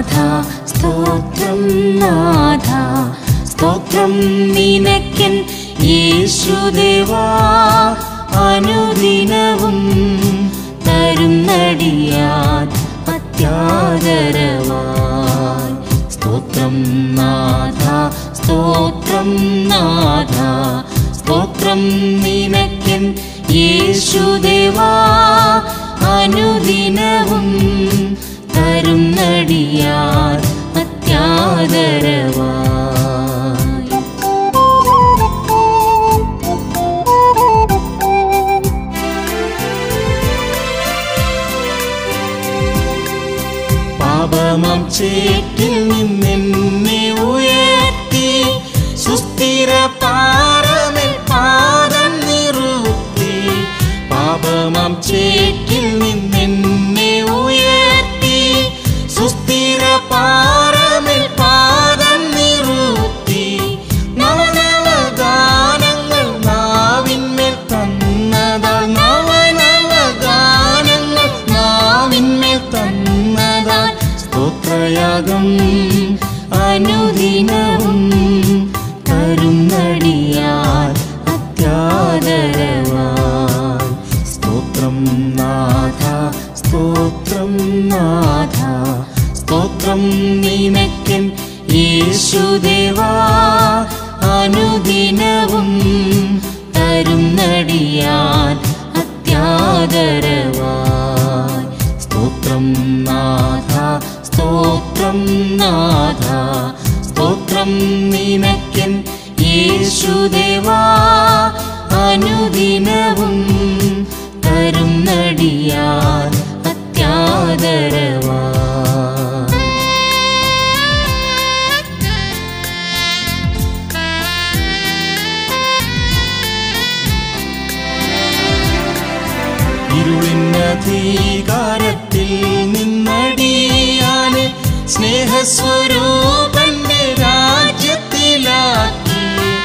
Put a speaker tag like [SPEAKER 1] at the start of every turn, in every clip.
[SPEAKER 1] നാഥ സ്തോത്രം നാഥ സ്തോത്രം നിനക്കൻ യേശുദേവാ അനുദിനവും തരും നടിയാൻ അത്യാദരവായി സ്തോത്രം നാഥ സ്തോത്രം നാഥ സ്തോത്രം നിനക്കൻ യേശുദേവാ അനുദിനവും തരും നടിയാൻ അത്യാദരവായി പാപമം ചേറ്റിൽ നിന്നെന്നെ ഉയർത്തി സുസ്ഥിര പാറമേൽ പാദം നിറുത്തി പാപമം ചേറ്റിൽ നിന്നെന്നെ ഉയർത്തി സുസ്ഥിര പാറമേൽ പാദം നിറുത്തി നവനവ ഗാനങ്ങൾ നാവിന്മേൽ തന്നതാൽ നവനവ ഗാനങ്ങൾ നാവിന്മേൽ തന്നതാൽ സ്തോത്രയാഗം അനുദിനവും കരുന്നടിയാൽ അത്യാദരവായി സ്തോത്രം നാഥ സ്തോത്രം നാഥ സ്തോത്രം നിനക്കൻ യേശുദേവാ അനുദിനവും തരും നടിയാൻ അത്യാദരവായി സ്തോത്രം നാഥ സ്തോത്രം നാഥ സ്തോത്രം നിനക്കൻ യേശുദേവാ അനുദിനവും തരും നടിയാൻ അത്യാദരവായി ഇരുളിനധികാരത്തിൽ നിന്നടിയാന് സ്നേഹസ്വരൂപന്റെ രാജ്യത്തിലാക്കി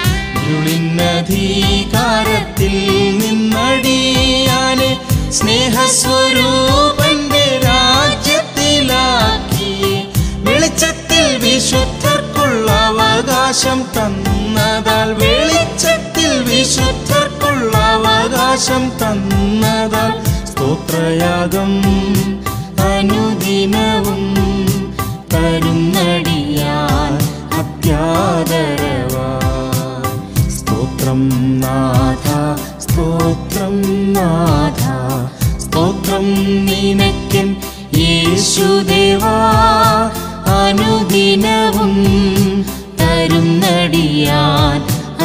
[SPEAKER 1] ഇരുളിനധികാരത്തിൽ നിന്നടിയാന് സ്നേഹസ്വരൂപന്റെ രാജ്യത്തിലാക്കി വെളിച്ചത്തിൽ വിശുദ്ധർക്കുള്ള അവകാശം തന്നതാൽ വെളിച്ചത്തിൽ വിശുദ്ധർക്കുള്ള അവകാശം തന്നതാൽ സ്തോത്രയാഗം അനുദിനവും കരുന്നടിയാൽ അത്യാദരവായി സ്തോത്രം നാഥ സ്തോത്രം നാഥ സ്തോത്രം നിനക്കൻ യേശുദേവാ അനുദിനവും തരും നടിയാൻ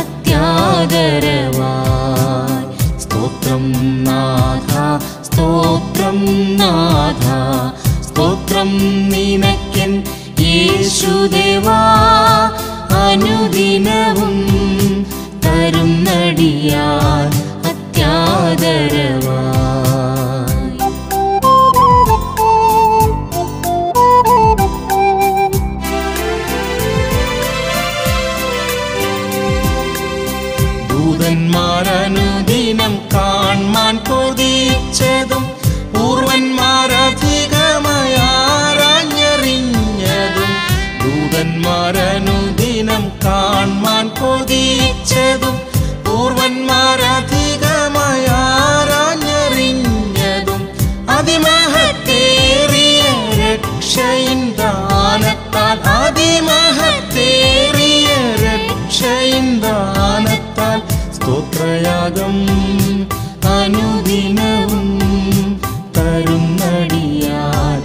[SPEAKER 1] അത്യാദരവായി സ്തോത്രം നാഥ സ്തോത്രം നാഥ സ്തോത്രം നിനക്കൻ യേശുദേവാ അനുദിനവും തരും നടിയാൻ അത്യാദരവായി ദൂതന്മാരനുദിനം കാൺമാൻ കൊതിച്ചതും പൂർവന്മാരധികമയാറാഞ്ഞറിഞ്ഞതും ദൂതന്മാരനുദിനം കാൺമാൻ കൊതിച്ചതും പൂർവന്മാരധികമയാറാഞ്ഞറിഞ്ഞതും അതിമഹത്തേറിയ രക്ഷയിൻ ദാനത്താൽ അതിമഹത്തേറിയ രക്ഷയിൻ ദാനത്താൽ സ്തോത്രയാഗം അനുദിനവും തരുന്നടിയാൽ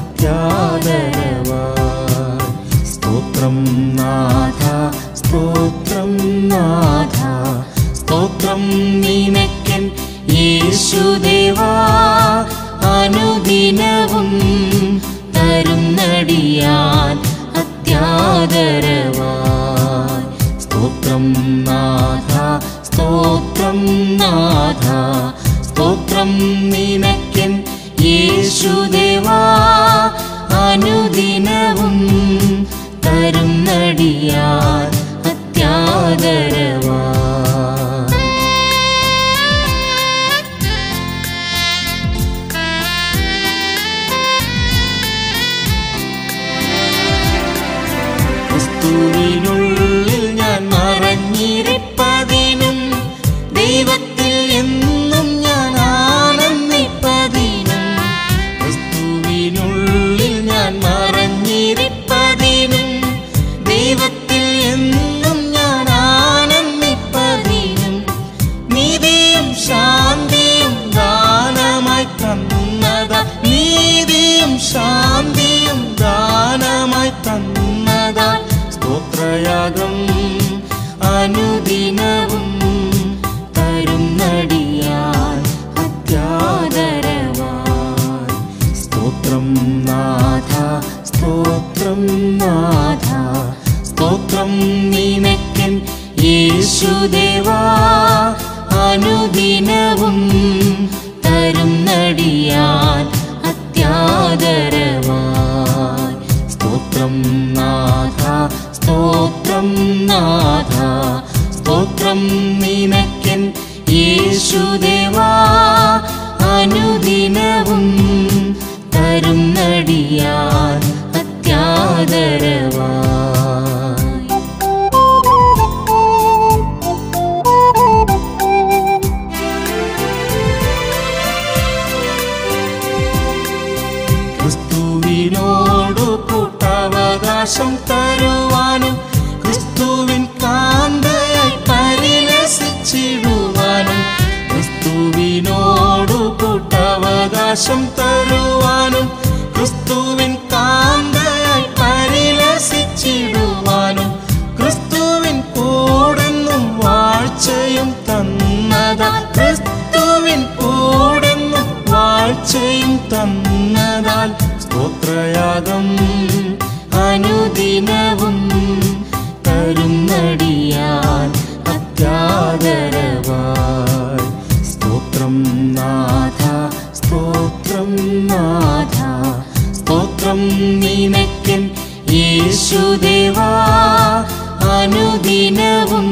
[SPEAKER 1] അത്യാദരവായി സ്തോത്രം നാഥ സ്തോത്രം നാഥ സ്തോത്രം നിനക്കൻ യേശുദേവാ അനുദിനവും തരും നടിയാൻ അത്യാദരവായി സ്തോത്രം നാഥ സ്തോത്രം നാഥ സ്തോത്രം നിനക്കൻ യേശുദേവാ അനുദിനവും തരും നടിയാൻ അത്യാദരവായി
[SPEAKER 2] Thank
[SPEAKER 1] സ്വത്വവകാശം തരുവാനും ക്രിസ്തുവിൻ കാന്തയായി പരിലസിച്ചിടുവാനും ക്രിസ്തുവിനോടു കൂട്ടവകാശം തരുവാനും ക്രിസ്തുവിൻ കാന്തയായി പരിലസിച്ചിടുവാനും ക്രിസ്തുവിൻ കൂടെന്നും വാഴ്ചയും തന്നതാ ക്രിസ്തുവിൻ കൂടെന്നും വാഴ്ചയും തന്നതാൽ സ്തോത്രയാഗം അനുദിനവും തരുന്നടിയാൻ അത്യാദരവായി സ്തോത്രം നാഥ സ്തോത്രം നാഥ സ്തോത്രം നിനക്കൻ യേശുദേവാ അനുദിനവും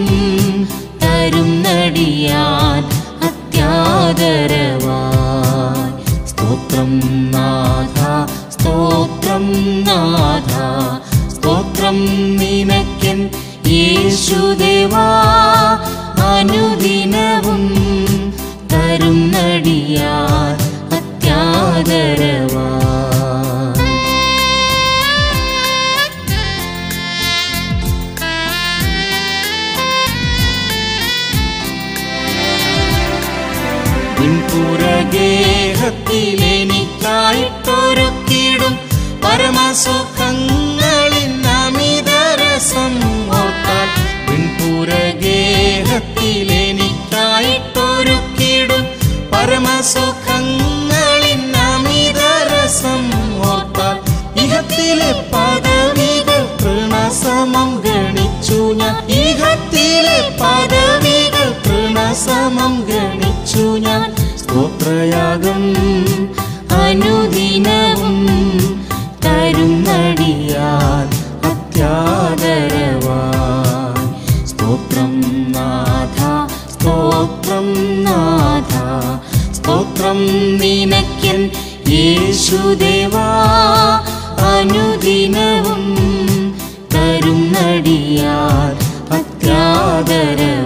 [SPEAKER 1] തരുന്നടിയാൻ അത്യാദരവായി സ്തോത്രം നാഥ സ്തോത്രം നാഥ സ്തോത്രം നിനക്കൻ യേശുദേവാ അനുദിനവും തരുന്നടിയാൻ അത്യാദരവായി പിൻപുറഗേഹത്തിലെനിക്കായിട്ടൊരുക്കിടും പരമസുഖങ്ങളിൽ അമിതരസം ഓർത്താൽ പിൻപുറഗേഹത്തിലെനിക്കായിട്ടൊരുക്കിടും പരമസുഖങ്ങളിൽ അമിതരസം ഓർത്താൽ ഇഹത്തിലെ പദവികൾ തൃണസമം ഗണിച്ചു ഞാൻ ഇഹത്തിലെ പദവികൾ തൃണസമം ഗണിച്ചു ഞാൻ സ്തോത്രയാഗം അനുദിനവും തരുന്നടിയാൻ അത്യാദരവാൻ സ്തോത്രം നാഥ സ്തോത്രം നാഥ സ്തോത്രം നിനക്കൻ യേശുദേവാ അനുദിനവും തരുന്നടിയാൻ അത്യാദര